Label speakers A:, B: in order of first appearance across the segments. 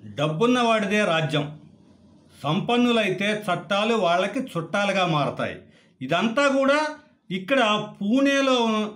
A: డబ్బున్నవాడిదే రాజ్యం సంపన్నులైతే చట్టాలు వాళ్ళకి చుట్టాలుగా మారతాయి ఇదంతా కూడా ఇక్కడ పూణేలో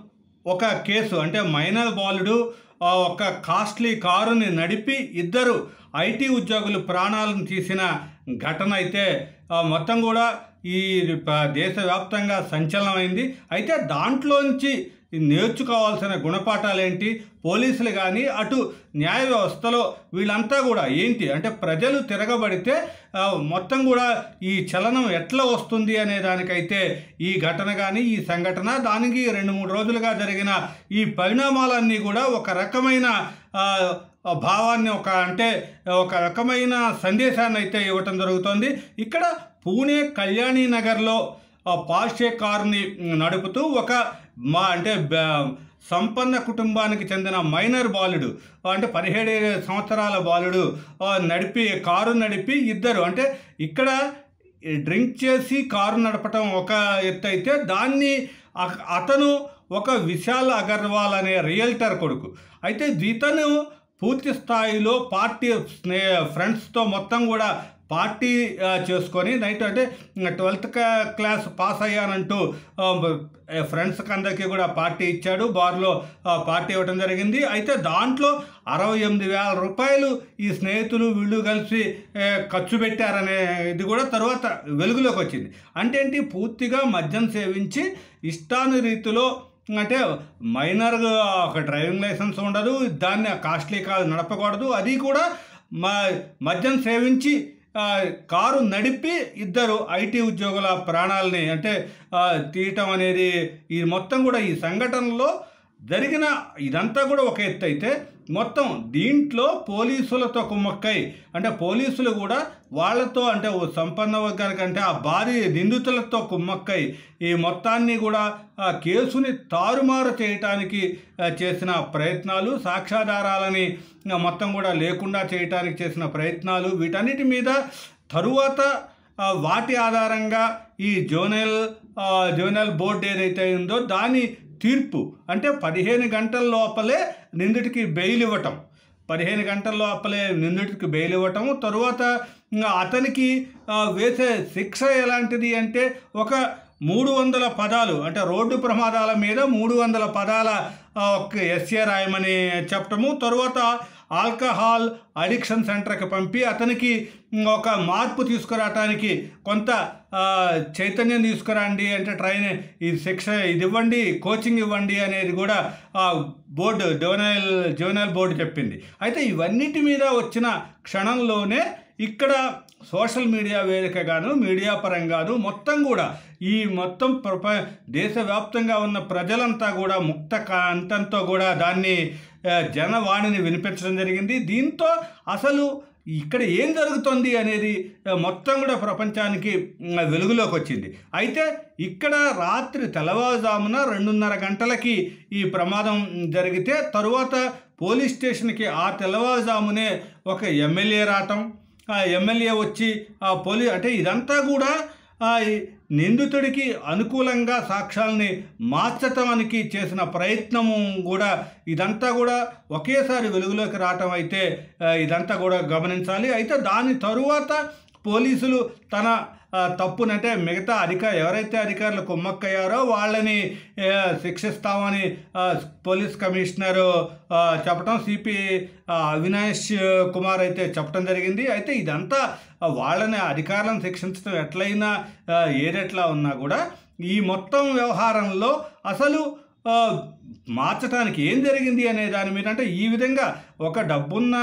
A: ఒక కేసు అంటే మైనర్ బాలుడు ఆ ఒక కాస్ట్లీ కారుని నడిపి ఇద్దరు ఐటీ ఉద్యోగులు ప్రాణాలను తీసిన ఘటన అయితే ఆ, మొత్తం కూడా ఈ ప- దేశవ్యాప్తంగా సంచలనమైంది అయితే దాంట్లోంచి నేర్చుకోవాల్సిన గుణపాఠాలు ఏంటి పోలీసులు కానీ అటు న్యాయ వ్యవస్థలో వీళ్ళంతా కూడా ఏంటి అంటే ప్రజలు తిరగబడితే ఆ, మొత్తం కూడా ఈ చలనం ఎట్లా వస్తుంది అనే దానికైతే ఈ ఘటన కానీ ఈ సంఘటన దానికి రెండు మూడు రోజులుగా జరిగిన ఈ పరిణామాలన్నీ కూడా ఒక రకమైన ఆ, ఆ భావాన్ని ఒక అంటే ఒక రకమైన సందేశాన్ని అయితే ఇవ్వటం జరుగుతోంది ఇక్కడ పూణే కళ్యాణి నగర్లో ఆ పార్షే కారుని నడుపుతూ ఒక మా అంటే బ- సంపన్న కుటుంబానికి చెందిన మైనర్ బాలుడు అంటే పదిహేడు సంవత్సరాల బాలుడు ఆ, నడిపి కారు నడిపి ఇద్దరు అంటే ఇక్కడ డ్రింక్ చేసి కారు నడపటం ఒక ఎత్తు అయితే దాన్ని అ- అతను ఒక విశాల్ అగర్వాల్ అనే రియల్టర్ కొడుకు అయితే ఇతను పూర్తి స్థాయిలో పార్టీ స్నే ఫ్రెండ్స్తో మొత్తం కూడా పార్టీ ఆ, చేసుకొని నైట్ అంటే ట్వెల్త్ క్లాస్ పాస్ అయ్యానంటూ ఆ, బ- ఫ్రెండ్స్కి అందరికీ కూడా పార్టీ ఇచ్చాడు బార్లో ఆ, పార్టీ ఇవ్వడం జరిగింది అయితే దాంట్లో అరవై ఎనిమిది వేల రూపాయలు ఈ స్నేహితులు వీళ్ళు కలిసి ఏ, ఖర్చు పెట్టారనే ఇది కూడా తర్వాత వెలుగులోకి వచ్చింది అంటే ఏంటి పూర్తిగా మద్యం సేవించి ఇష్టాను రీతిలో అంటే మైనర్ ఒక డ్రైవింగ్ లైసెన్స్ ఉండదు దాన్ని కాస్ట్లీ కారు నడపకూడదు అది కూడా మా మద్యం సేవించి ఆ, కారు నడిపి ఇద్దరు ఐటీ ఉద్యోగుల ప్రాణాలని అంటే ఆ, తీయటం అనేది ఈ మొత్తం కూడా ఈ సంఘటనలో జరిగిన ఇదంతా కూడా ఒక ఎత్తు అయితే మొత్తం దీంట్లో పోలీసులతో కుమ్మక్కై అంటే పోలీసులు కూడా వాళ్ళతో అంటే ఓ సంపన్న వర్గానికి అంటే ఆ భారీ నిందితులతో కుమ్మక్కై ఈ మొత్తాన్ని కూడా ఆ కేసుని తారుమారు చేయటానికి ఆ, చేసిన ప్రయత్నాలు సాక్ష్యాధారాలని ఆ, మొత్తం కూడా లేకుండా చేయటానికి చేసిన ప్రయత్నాలు వీటన్నిటి మీద తరువాత ఆ, వాటి ఆధారంగా ఈ జోనల్ ఆ, జోనల్ బోర్డు ఏదైతే ఉందో దాని తీర్పు అంటే పదిహేను గంటల లోపలే నిందితుడికి బెయిల్ ఇవ్వటం పదిహేను గంటల లోపలే నిందితుడికి బెయిల్ ఇవ్వటం తరువాత ఇంకా అతనికి ఆ, వేసే శిక్ష ఎలాంటిది అంటే ఒక మూడు వందల పదాలు అంటే రోడ్డు ప్రమాదాల మీద మూడు వందల పదాల ఆ, ఒక ఎస్ఏ రాయమని చెప్పటము తరువాత ఆల్కహాల్ అడిక్షన్ సెంటర్కి పంపి అతనికి ఒక మార్పు తీసుకురావటానికి కొంత ఆ, చైతన్యం తీసుకురండి అంటే ట్రైన్ ఈ శిక్ష ఇది ఇవ్వండి కోచింగ్ ఇవ్వండి అనేది కూడా ఆ బోర్డు జోనల్ జోనల్ బోర్డు చెప్పింది అయితే ఇవన్నిటి మీద వచ్చిన క్షణంలోనే ఇక్కడ సోషల్ మీడియా వేదికగాను మీడియా పరంగాను మొత్తం కూడా ఈ మొత్తం ప్రప దేశవ్యాప్తంగా ఉన్న ప్రజలంతా కూడా ముక్త కంఠంతో కూడా దాన్ని ఆ, జనవాణిని వినిపించడం జరిగింది దీంతో అసలు ఇక్కడ ఏం జరుగుతుంది అనేది ఆ, మొత్తం కూడా ప్రపంచానికి ఉమ్, వెలుగులోకి వచ్చింది అయితే ఇక్కడ రాత్రి తెల్లవారుజామున రెండున్నర గంటలకి ఈ ప్రమాదం జరిగితే తరువాత పోలీస్ స్టేషన్కి ఆ తెల్లవారుజామునే ఒక ఎమ్మెల్యే రావటం ఆ ఎమ్మెల్యే వచ్చి ఆ పోలీ అంటే ఇదంతా కూడా ఆ ఈ నిందితుడికి అనుకూలంగా సాక్ష్యాల్ని మార్చటానికి చేసిన ప్రయత్నము కూడా ఇదంతా కూడా ఒకేసారి వెలుగులోకి రావటం అయితే ఆ, ఇదంతా కూడా గమనించాలి అయితే దాని తరువాత పోలీసులు తన ఆ, తప్పునంటే మిగతా అధిక ఎవరైతే అధికారులు కుమ్మక్కయ్యారో వాళ్ళని ఆ, శిక్షిస్తామని ఆ, పోలీస్ కమిషనరు ఆ, చెప్పడం సిపి ఆ, అవినాష్ కుమార్ అయితే చెప్పడం జరిగింది అయితే ఇదంతా ఆ, వాళ్ళని అధికారులను శిక్షించడం ఎట్లయినా ఆ, ఏదెట్లా ఉన్నా కూడా ఈ మొత్తం వ్యవహారంలో అసలు ఆ, మార్చడానికి ఏం జరిగింది అనే దాని మీద అంటే ఈ విధంగా ఒక డబ్బున్న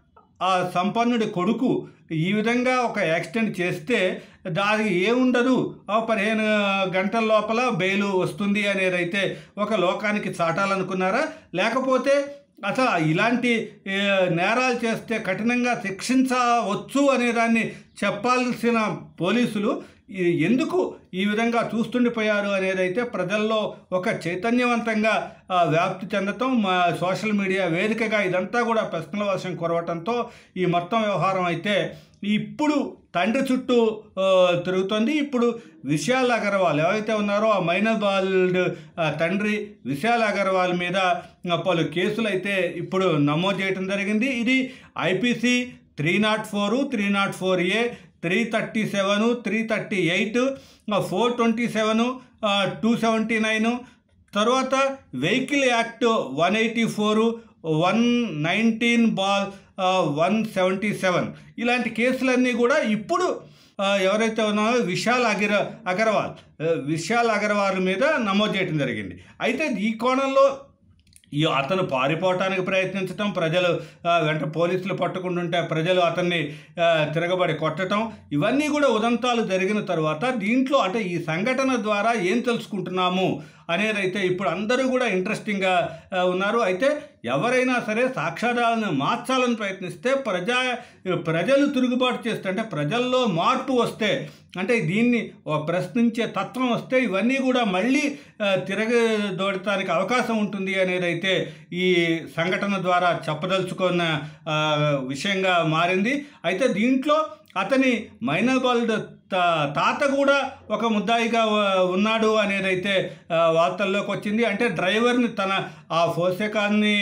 A: ఆ సంపన్నుడి కొడుకు ఈ విధంగా ఒక యాక్సిడెంట్ చేస్తే దానికి ఏముండదు ఆ పదిహేను గంటల లోపల బెయిల్ వస్తుంది అనేది అయితే ఒక లోకానికి చాటాలనుకున్నారా లేకపోతే అసలు ఇలాంటి ఏ, నేరాలు చేస్తే కఠినంగా శిక్షించవచ్చు అనే దాన్ని చెప్పాల్సిన పోలీసులు ఈ- ఎందుకు ఈ విధంగా చూస్తుండిపోయారు అనేది అయితే ప్రజల్లో ఒక చైతన్యవంతంగా ఆ, వ్యాప్తి చెందటం మా సోషల్ మీడియా వేదికగా ఇదంతా కూడా ప్రశ్నల వర్షం కురవటంతో ఈ మొత్తం వ్యవహారం అయితే ఇప్పుడు తండ్రి చుట్టూ ఆ, తిరుగుతోంది ఇప్పుడు విశాల్ అగర్వాల్ ఎవరైతే ఉన్నారో ఆ మైనర్ బాలుడు ఆ, తండ్రి విశాల్ అగర్వాల్ మీద ఆ, పలు కేసులు అయితే ఇప్పుడు నమోదు చేయడం జరిగింది ఇది IPC three not four three not four A three thirty seven three thirty eight four twenty seven two seventy nine తర్వాత vehicle act one eighty four one nineteen ball one seventy seven ఇలాంటి కేసులన్నీ కూడా ఇప్పుడు ఆ, ఎవరైతే ఉన్నారో విశాల్ అగిర అగర్వాల్ ఆ, విశాల్ అగర్వాల్ మీద నమోదు చేయడం జరిగింది అయితే ఈ కోణంలో ఈ అతను పారిపోవటానికి ప్రయత్నించటం ప్రజలు ఆ, వెంట పోలీసులు పట్టుకుంటుంటే ప్రజలు అతన్ని ఆ, తిరగబడి కొట్టడం ఇవన్నీ కూడా ఉదంతాలు జరిగిన తర్వాత దీంట్లో అంటే ఈ సంఘటన ద్వారా ఏం తెలుసుకుంటున్నాము అనేది అయితే ఇప్పుడు అందరూ కూడా ఇంట్రెస్టింగ్గా ఆ, ఉన్నారు అయితే ఎవరైనా సరే సాక్ష్యాధారాలను మార్చాలని ప్రయత్నిస్తే ప్రజా ప్రజలు తిరుగుబాటు చేస్తే అంటే ప్రజల్లో మార్పు వస్తే అంటే దీన్ని ఓ ప్రశ్నించే తత్వం వస్తే ఇవన్నీ కూడా మళ్ళీ ఆ, తిరగదోడటానికి అవకాశం ఉంటుంది అనేది అయితే ఈ సంఘటన ద్వారా చెప్పదలుచుకున్న ఆ, విషయంగా మారింది అయితే దీంట్లో అతని మైనర్ బాల్డ్ తా- తాత కూడా ఒక ముద్దాయిగా ఆ, ఉన్నాడు అనేది అయితే ఆ, వార్తల్లోకి వచ్చింది అంటే డ్రైవర్ని తన ఆ ఫోర్సెకాన్ని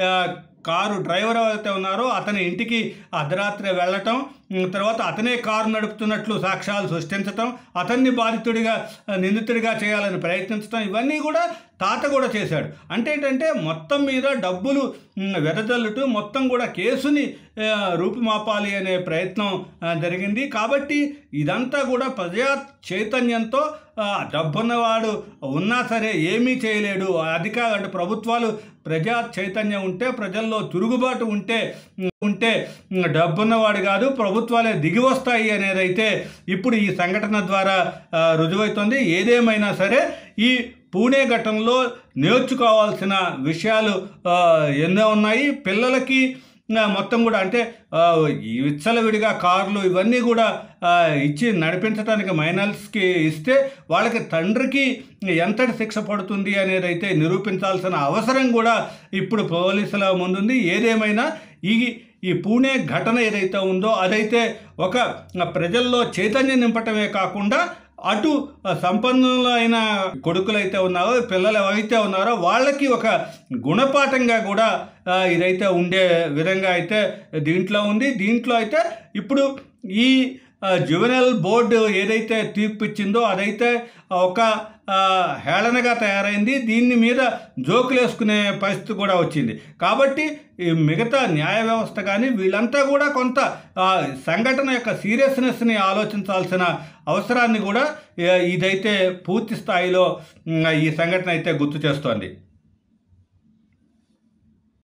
A: కారు డ్రైవర్ ఎవరైతే ఉన్నారో అతని ఇంటికి అర్ధరాత్రి వెళ్ళటం ఉమ్, తర్వాత అతనే కారు నడుపుతున్నట్లు సాక్ష్యాలు సృష్టించటం అతన్ని బాధితుడిగా ఆ, నిందితుడిగా చేయాలని ప్రయత్నించడం ఇవన్నీ కూడా తాత కూడా చేశాడు అంటే ఏంటంటే మొత్తం మీద డబ్బులు ఉమ్, వెదజల్లుతూ మొత్తం కూడా కేసుని ఆ, రూపుమాపాలి అనే ప్రయత్నం ఆ, జరిగింది కాబట్టి ఇదంతా కూడా ప్రజా చైతన్యంతో ఆ, డబ్బున్నవాడు ఉన్నా సరే ఏమీ చేయలేడు అధికార అంటే ప్రభుత్వాలు ప్రజా చైతన్యం ఉంటే ప్రజల్లో తిరుగుబాటు ఉంటే ఉంటే డబ్బున్నవాడు కాదు ప్రభుత్వాలే దిగి వస్తాయి అనేది అయితే ఇప్పుడు ఈ సంఘటన ద్వారా ఆ, రుజువవుతుంది ఏదేమైనా సరే ఈ పూణే ఘటనలో నేర్చుకోవాల్సిన విషయాలు ఆ, ఎన్నో ఉన్నాయి పిల్లలకి ఆ, మొత్తం కూడా అంటే ఆ, ఈ విచ్చలవిడిగా కార్లు ఇవన్నీ కూడా ఆ, ఇచ్చి నడిపించడానికి మైనర్స్కి ఇస్తే వాళ్ళకి తండ్రికి ఎంతటి శిక్ష పడుతుంది అనేది అయితే నిరూపించాల్సిన అవసరం కూడా ఇప్పుడు పోలీసుల ముందుంది ఏదేమైనా ఈ ఈ పూణే ఘటన ఏదైతే ఉందో అదైతే ఒక ప్రజల్లో చైతన్యం నింపటమే కాకుండా అటు సంపన్నులైన కొడుకులైతే ఉన్నారో పిల్లలు ఎవరైతే ఉన్నారో వాళ్ళకి ఒక గుణపాఠంగా కూడా ఆ, ఇదైతే ఉండే విధంగా అయితే దీంట్లో ఉంది దీంట్లో అయితే ఇప్పుడు ఈ జువెనల్ బోర్డు ఏదైతే తీర్పు ఇచ్చిందో అదైతే ఒక ఆ, హేళనగా తయారైంది దీని మీద జోకులు వేసుకునే పరిస్థితి కూడా వచ్చింది కాబట్టి ఈ మిగతా న్యాయ వ్యవస్థ కానీ వీళ్ళంతా కూడా కొంత ఆ, సంఘటన యొక్క సీరియస్నెస్ని ఆలోచించాల్సిన అవసరాన్ని కూడా ఏ, ఇదైతే పూర్తి స్థాయిలో ఉమ్, ఈ సంఘటన అయితే గుర్తు చేస్తోంది